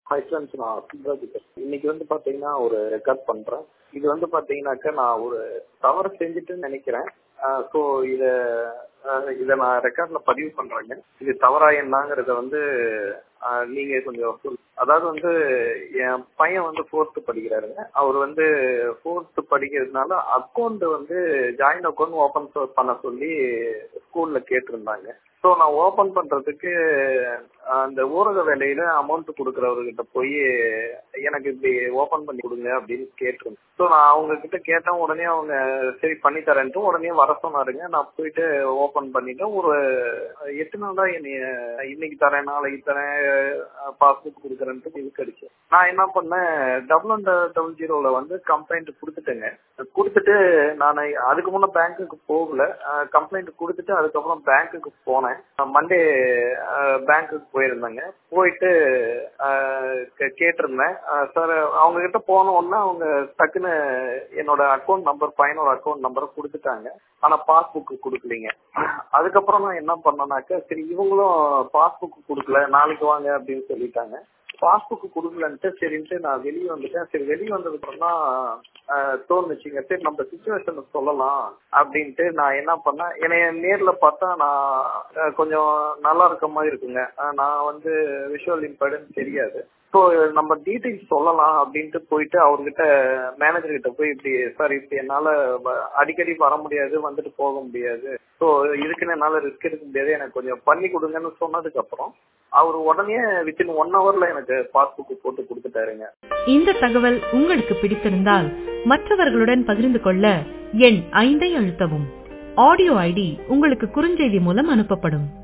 hi friends நான் சுப்ராஜ் பேசுறேன் இன்னைக்கு வந்து பாத்தீங்கன்னா ஒரு ரெக்கார்ட் பண்றேன் இது வந்து பாத்தீங்கன்னாக்கா நான் ஒரு தவறு செஞ்சுட்டுன்னு நினைக்கிறேன் ஸோ இத அஹ் இத நான் ரெக்கார்ட்ல பதிவு பண்றேங்க இது தவறா என்னங்கிறத வந்து அஹ் நீங்க கொஞ்சம் சொல் அதாவது வந்து என் பையன் வந்து ஃபோர்த்து படிக்கிறாருங்க அவர் வந்து ஃபோர்த்து படிக்கிறதுனால அக்கௌண்ட் வந்து ஜாயின் அக்கௌண்ட் ஓபன் பண்ண சொல்லி ஸ்கூல்ல கேட்டிருந்தாங்க ஸோ நான் ஓபன் பண்றதுக்கு அந்த ஊரக வேலையில அமௌண்ட் கொடுக்குறவர்கிட்ட போய் எனக்கு இப்படி ஓபன் பண்ணி கொடுங்க அப்படின்னு கேட்டிருந்தேன் ஸோ நான் அவங்க கிட்ட கேட்டேன் உடனே அவங்க சரி பண்ணி தரேன்ட்டு உடனே வர சொன்னாருங்க நான் போயிட்டு ஓபன் பண்ணிட்டேன் ஒரு எட்டு நாள் தான் என்னைய இன்னைக்கு தரேன் நாளைக்கு தரேன் பாஸ்புக் கொடுக்குறேன்ட்டு இதுக்கு அடிச்சேன் நான் என்ன பண்ணேன் டபுள் ஒன் டபுள் ஜீரோல வந்து கம்ப்ளைண்ட் கொடுத்துட்டேங்க கொடுத்துட்டு நான் அதுக்கு முன்னே பேங்க்குக்கு போகல கம்ப்ளைண்ட் கொடுத்துட்டு அதுக்கப்புறம் பேங்க்குக்கு போனேன் மண்டே பேங்க்குக்கு போயிருந்தேங்க போயிட்டு கேட்டிருந்தேன் சார் அவங்க கிட்ட போன உடனே அவங்க டக்குன்னு என்னோட அக்கௌண்ட் நம்பர் பையனோட அக்கௌண்ட் நம்பரை கொடுத்துட்டாங்க ஆனா பாஸ்புக் கொடுக்கலீங்க அதுக்கப்புறம் நான் என்ன பண்ணேனாக்க சரி இவங்களும் பாஸ்புக் கொடுக்கல நாளைக்கு வாங்க அப்படின்னு சொல்லிட்டாங்க பாஸ்புக் கொடுக்கலன்ட்டு சரின்ட்டு நான் வெளியே வந்துட்டேன் சரி வெளியே வந்ததுக்கு அப்புறம் தான் தோணுச்சுங்க சரி நம்ம சுச்சுவேஷன் சொல்லலாம் அப்படின்ட்டு நான் என்ன பண்ணேன் என்னைய நேர்ல பார்த்தா நான் கொஞ்சம் நல்லா இருக்க மாதிரி இருக்குங்க நான் வந்து விஷுவல் இம்பர்டன்ஸ் தெரியாது ஸோ நம்ம டீட்டெயில்ஸ் சொல்லலாம் அப்படின்ட்டு போயிட்டு அவர்கிட்ட மேனேஜர் கிட்ட போய் இப்படி சார் இப்படி என்னால அடிக்கடி வர முடியாது வந்துட்டு போக முடியாது ஸோ இதுக்குன்னு என்னால ரிஸ்க் எடுக்க முடியாது எனக்கு கொஞ்சம் பண்ணி கொடுங்கன்னு சொன்னதுக்கு அப்புறம் அவர் உடனே வித்தின் ஒன் ஹவர்ல எனக்கு பாஸ்புக் போட்டு கொடுத்துட்டாருங்க இந்த தகவல் உங்களுக்கு பிடித்திருந்தால் மற்றவர்களுடன் பகிர்ந்து கொள்ள எண் ஐந்தை அழுத்தவும் ஆடியோ ஐடி உங்களுக்கு குறுஞ்செய்தி மூலம் அனுப்பப்படும்